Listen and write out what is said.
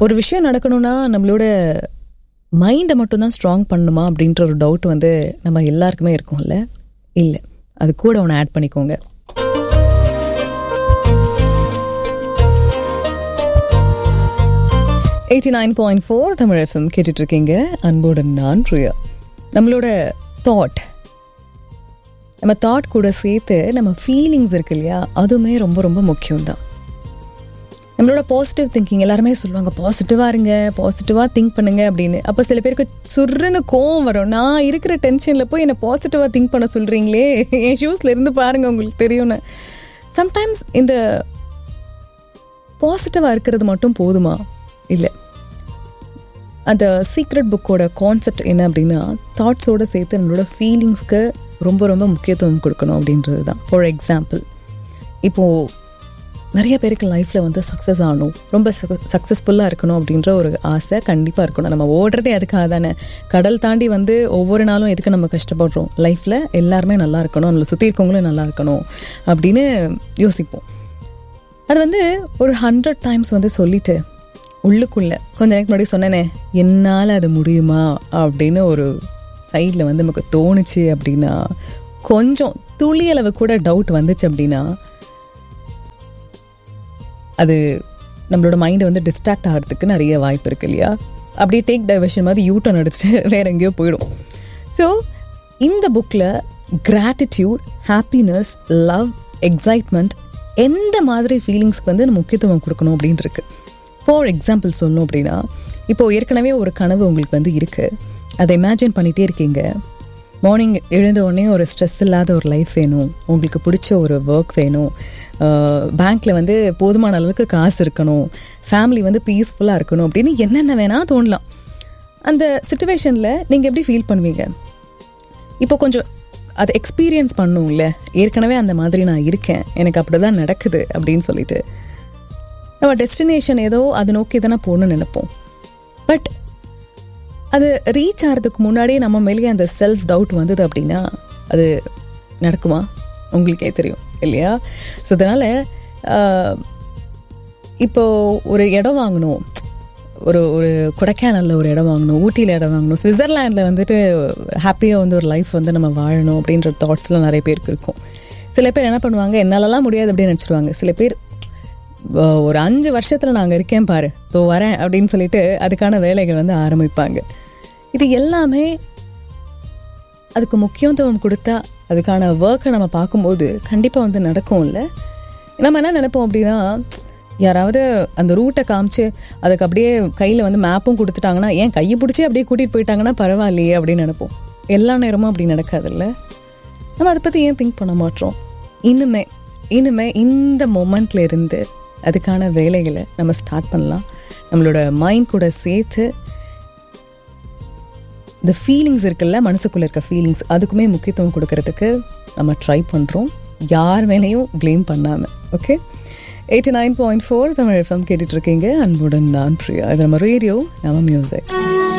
ஒரு விஷயம் நடக்கணும்னா நம்மளோட மைண்டை மட்டும்தான் ஸ்ட்ராங் பண்ணுமா அப்படின்ற ஒரு டவுட் வந்து நம்ம எல்லாருக்குமே இருக்கும்ல இல்லை அது கூட ஒன்று ஆட் பண்ணிக்கோங்க eighty nine point four Tamil FM கேட்டுட்டு இருக்கீங்க அன்புடன் நான் பிரியா நம்மளோட தாட் நம்ம தாட் கூட சேர்த்து நம்ம ஃபீலிங்ஸ் இருக்கு இல்லையா அதுவுமே ரொம்ப ரொம்ப முக்கியம்தான் நம்மளோட பாசிட்டிவ் திங்கிங் எல்லாருமே சொல்லுவாங்க பாசிட்டிவாக இருங்க பாசிட்டிவாக திங்க் பண்ணுங்க அப்படின்னு அப்போ சில பேருக்கு சுருன்னு கோவம் வரும் நான் இருக்கிற டென்ஷனில் போய் என்னை பாசிட்டிவாக திங்க் பண்ண சொல்கிறீங்களே என் ஷூஸில் இருந்து பாருங்க உங்களுக்கு தெரியும்னு சம்டைம்ஸ் இந்த பாசிட்டிவாக இருக்கிறது மட்டும் போதுமா இல்லை அந்த சீக்ரெட் புக்கோட கான்செப்ட் என்ன அப்படின்னா தாட்ஸோடு சேர்த்து நம்மளோட ஃபீலிங்ஸ்க்கு ரொம்ப ரொம்ப முக்கியத்துவம் கொடுக்கணும் அப்படின்றது தான் ஃபார் எக்ஸாம்பிள் இப்போது நிறைய பேருக்கு லைஃப்பில் வந்து சக்ஸஸ் ஆகணும் ரொம்ப சக்ஸஸ்ஃபுல்லாக இருக்கணும் அப்படின்ற ஒரு ஆசை கண்டிப்பாக இருக்கணும் நம்ம ஓடுறதே அதுக்காக தானே கடல் தாண்டி வந்து ஒவ்வொரு நாளும் எதுக்கு நம்ம கஷ்டப்படுறோம் லைஃப்பில் எல்லாருமே நல்லா இருக்கணும் நம்மளை சுற்றி இருக்கவங்களும் நல்லா இருக்கணும் அப்படின்னு யோசிப்போம் அது வந்து ஒரு ஹண்ட்ரட் டைம்ஸ் வந்து சொல்லிட்டு உள்ளுக்குள்ளே கொஞ்ச நேரத்துக்கு முன்னாடி சொன்னேனே என்னால் அது முடியுமா அப்படின்னு ஒரு சைடில் வந்து நமக்கு தோணுச்சு அப்படின்னா கொஞ்சம் துளியளவு கூட டவுட் வந்துச்சு அப்படின்னா அது நம்மளோட மைண்டை வந்து டிஸ்ட்ராக்ட் ஆகிறதுக்கு நிறைய வாய்ப்பு இருக்கு இல்லையா அப்படியே டேக் டைவர்ஷன் மாதிரி யூட்டன் அடிச்சுட்டு வேற எங்கேயோ போயிடும் ஸோ இந்த புக்கில் கிராட்டிடியூட் ஹாப்பினஸ் லவ் எக்ஸைட்மெண்ட் எந்த மாதிரி ஃபீலிங்ஸ்க்கு வந்து முக்கியத்துவம் கொடுக்கணும் அப்படின்னு இருக்கு ஃபார் எக்ஸாம்பிள் சொல்லணும் அப்படின்னா இப்போது ஏற்கனவே ஒரு கனவு உங்களுக்கு வந்து இருக்குது அதை இமேஜின் பண்ணிகிட்டே இருக்கீங்க மார்னிங் எழுந்த உடனே ஒரு ஸ்ட்ரெஸ் இல்லாத ஒரு லைஃப் வேணும் உங்களுக்கு பிடிச்ச ஒரு ஒர்க் வேணும் பேங்க்கில் வந்து போதுமான அளவுக்கு காசு இருக்கணும் ஃபேமிலி வந்து பீஸ்ஃபுல்லாக இருக்கணும் அப்படின்னு என்னென்ன வேணால் தோணலாம் அந்த சுச்சுவேஷனில் நீங்கள் எப்படி ஃபீல் பண்ணுவீங்க இப்போ கொஞ்சம் அதை எக்ஸ்பீரியன்ஸ் பண்ணும்ல ஏற்கனவே அந்த மாதிரி நான் இருக்கேன் எனக்கு அப்படி தான் நடக்குது அப்படின்னு சொல்லிட்டு நம்ம டெஸ்டினேஷன் ஏதோ அதை நோக்கி தானே போகணும்னு நினைப்போம் பட் அது ரீச் ஆகிறதுக்கு முன்னாடியே நம்ம மேலேயே அந்த செல்ஃப் டவுட் வந்தது அப்படின்னா அது நடக்குமா உங்களுக்கே தெரியும் இல்லையா ஸோ அதனால் இப்போது ஒரு இடம் வாங்கணும் ஒரு ஒரு கொடைக்கானலில் ஒரு இடம் வாங்கணும் ஊட்டியில் இடம் வாங்கணும் சுவிட்சர்லாண்டில் வந்துட்டு ஹாப்பியாக வந்து ஒரு லைஃப் வந்து நம்ம வாழணும் அப்படின்ற தாட்ஸ்லாம் நிறைய பேருக்கு இருக்கும் சில பேர் என்ன பண்ணுவாங்க என்னாலலாம் முடியாது அப்படின்னு நினச்சிடுவாங்க சில பேர் ஒரு அஞ்சு வருஷத்தில் நாங்கள் இருக்கேன் பாரு தோ வரேன் அப்படின்னு சொல்லிட்டு அதுக்கான வேலைகள் வந்து ஆரம்பிப்பாங்க இது எல்லாமே அதுக்கு முக்கியத்துவம் கொடுத்தா அதுக்கான ஒர்க்கை நம்ம பார்க்கும்போது கண்டிப்பாக வந்து நடக்கும் இல்லை நம்ம என்ன நினைப்போம் அப்படின்னா யாராவது அந்த ரூட்டை காமிச்சு அதுக்கு அப்படியே கையில் வந்து மேப்பும் கொடுத்துட்டாங்கன்னா ஏன் கையை பிடிச்சி அப்படியே கூட்டிகிட்டு போயிட்டாங்கன்னா பரவாயில்லையே அப்படின்னு நினைப்போம் எல்லா நேரமும் அப்படி நடக்காதுல்ல நம்ம அதை பற்றி ஏன் திங்க் பண்ண மாட்டோம் இனிமே இனிமே இந்த மொமெண்ட்ல இருந்து அதுக்கான வேலைகளை நம்ம ஸ்டார்ட் பண்ணலாம் நம்மளோட மைண்ட் கூட சேர்த்து இந்த ஃபீலிங்ஸ் இருக்குல்ல மனசுக்குள்ளே இருக்க ஃபீலிங்ஸ் அதுக்குமே முக்கியத்துவம் கொடுக்கறதுக்கு நம்ம ட்ரை பண்ணுறோம் யார் மேலேயும் ப்ளேம் பண்ணாமல் okay eighty nine point four Tamil FM கேட்டுட்ருக்கீங்க அன்புடன் நான் பிரியா இது நம்ம ரேடியோ நம்ம மியூசிக்